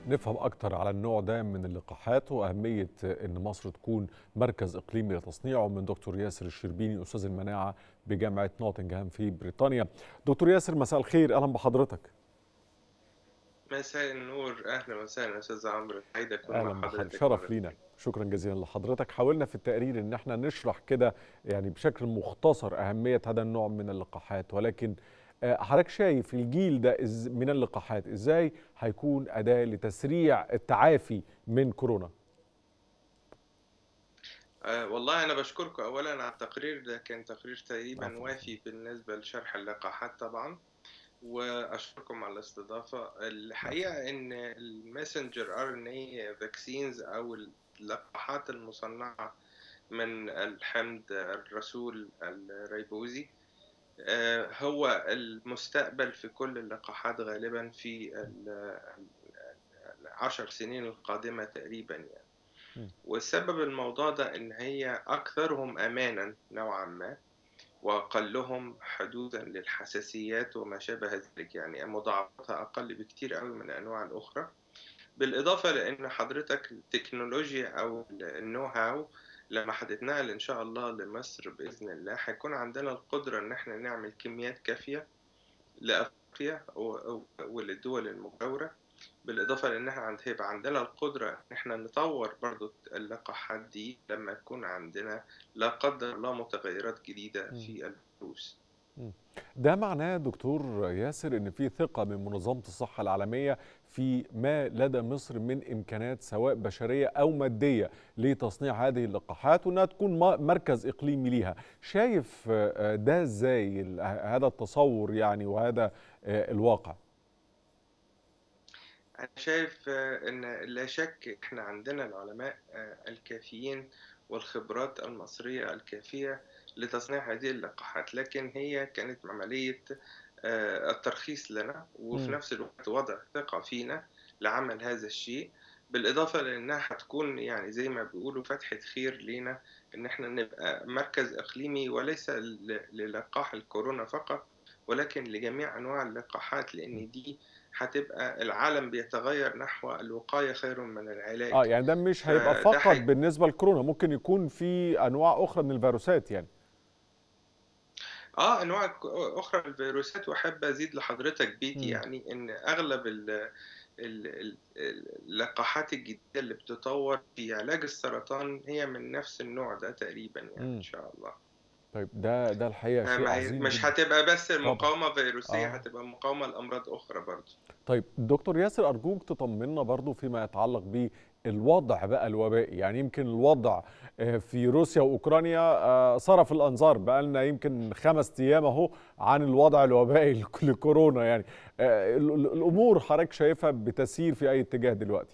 نفهم أكتر على النوع ده من اللقاحات وأهمية أن مصر تكون مركز إقليمي لتصنيعه من دكتور ياسر الشربيني أستاذ المناعة بجامعة نوتنغهام في بريطانيا دكتور ياسر مساء الخير أهلا بحضرتك مساء النور اهلا وسهلا استاذ عمرو سعيد اكون اهلا مع بحضرتك حضرتك شرف مرة لينا تانية. شكرا جزيلا لحضرتك حاولنا في التقرير ان احنا نشرح كده يعني بشكل مختصر اهميه هذا النوع من اللقاحات ولكن آه، حضرتك شايف الجيل ده إز- من اللقاحات ازاي هيكون اداه لتسريع التعافي من كورونا آه والله انا بشكركم اولا على التقرير ده كان تقرير تقريبا عفواً. وافي بالنسبه لشرح اللقاحات طبعا واشكركم على الاستضافه الحقيقه ان الماسنجر ار ان اي فاكسينز او اللقاحات المصنعه من الحمض الرسول الريبوزي آه، هو المستقبل في كل اللقاحات غالبا في ال- العشر سنين القادمة تقريبا م. يعني والسبب الموضوع ده إن هي أكثرهم أمانا نوعا ما وأقلهم حدوثا للحساسيات وما شابه ذلك يعني مضاعفتها أقل بكتير قوي من الأنواع الأخرى بالإضافة لأن حضرتك التكنولوجيا أو النو هاو لما هتتنقل إن شاء الله لمصر بإذن الله هيكون عندنا القدرة إن إحنا نعمل كميات كافية لأفريقيا و- و- وللدول المجاورة بالإضافة لأن إحنا عند هيبقى عندنا القدرة إن إحنا نطور برضو اللقاحات دي لما يكون عندنا لا قدر الله متغيرات جديدة مم. في الفيروس ده معناه دكتور ياسر ان في ثقه من منظمه الصحه العالميه في ما لدى مصر من امكانات سواء بشريه او ماديه لتصنيع هذه اللقاحات وانها تكون م- مركز اقليمي ليها شايف آه، ده ازاي ال- هذا التصور يعني وهذا آه، الواقع أنا شايف آه، إن لا شك إحنا عندنا العلماء آه، الكافيين والخبرات المصرية الكافية لتصنيع هذه اللقاحات لكن هي كانت عملية آه، الترخيص لنا وفي مم. نفس الوقت وضع ثقة فينا لعمل هذا الشيء بالإضافة لأنها هتكون يعني زي ما بيقولوا فتحة خير لينا إن إحنا نبقى مركز إقليمي وليس ل- للقاح الكورونا فقط ولكن لجميع أنواع اللقاحات لأن دي هتبقى العالم بيتغير نحو الوقاية خير من العلاج اه يعني ده مش هيبقى فده فقط حي- بالنسبه لكورونا ممكن يكون في انواع اخرى من الفيروسات يعني اه انواع ك- اخرى من الفيروسات واحب ازيد لحضرتك بيتي مم. يعني ان اغلب ال ال- ال- اللقاحات الجديده اللي بتطور في علاج السرطان هي من نفس النوع ده تقريبا يعني مم. ان شاء الله طيب ده ده الحقيقه آه، شيء ما هي- عظيم مش جدا هتبقى بس طبعا مقاومه فيروسيه اه هتبقى مقاومه لامراض اخرى برضه طيب دكتور ياسر أرجوك تطمنا برضو فيما يتعلق بالوضع بقى الوبائي يعني يمكن الوضع آه، في روسيا وأوكرانيا آه، صرف الأنظار بقى لنا يمكن خمس أيام أهو عن الوضع الوبائي لك- لكورونا يعني آه، ال- ال- الأمور حضرتك شايفها بتسير في أي اتجاه دلوقتي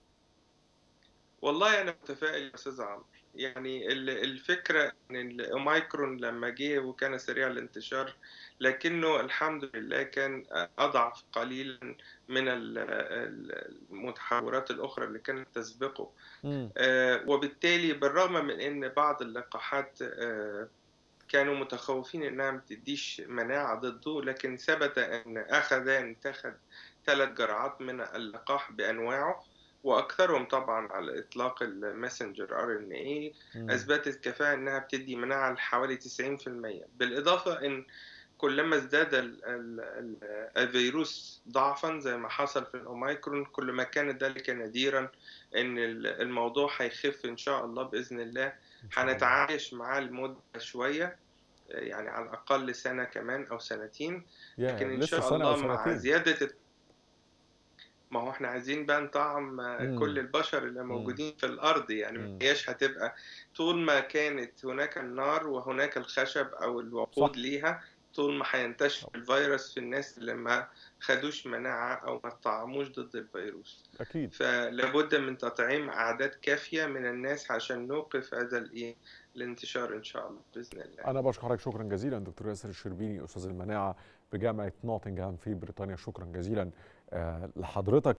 والله انا متفائل يا استاذ عمرو يعني ال- الفكره ان الاوميكرون لما جه وكان سريع الانتشار لكنه الحمد لله كان اضعف قليلا من ال- ال- المتحورات الاخرى اللي كانت تسبقه مم. آه، وبالتالي بالرغم من ان بعض اللقاحات آه، كانوا متخوفين انها ما تديش مناعه ضده لكن ثبت ان اخذان اتخذ ثلاث جرعات من اللقاح بانواعه واكثرهم طبعا على الاطلاق الماسنجر ار ان اي مم. اثبتت كفاءه انها بتدي مناعه لحوالي 90% بالاضافه ان كلما ازداد ال- ال- ال- الفيروس ضعفا زي ما حصل في الاوميكرون كل ما كان ذلك نذيرا ان ال- الموضوع هيخف ان شاء الله باذن الله إن شاء الله هنتعايش معاه لمده شويه يعني على الاقل سنه كمان او سنتين يا لكن ان لسه شاء سنة أو الله مع سنتين زياده الت- ما هو احنا عايزين بقى نطعم آه، مم. كل البشر اللي مم. موجودين في الارض يعني مم. ما هياش هتبقى طول ما كانت هناك النار وهناك الخشب او صح الوقود ليها طول ما هينتشر الفيروس في الناس اللي ما خدوش مناعة او ما طعموش ضد الفيروس أكيد فلابد من تطعيم اعداد كافية من الناس عشان نوقف هذا الايه الانتشار ان شاء الله باذن الله أنا بشكر حضرتك شكرا جزيلا دكتور ياسر الشربيني أستاذ المناعة بجامعة نوتنغهام في بريطانيا شكرا جزيلا آه، لحضرتك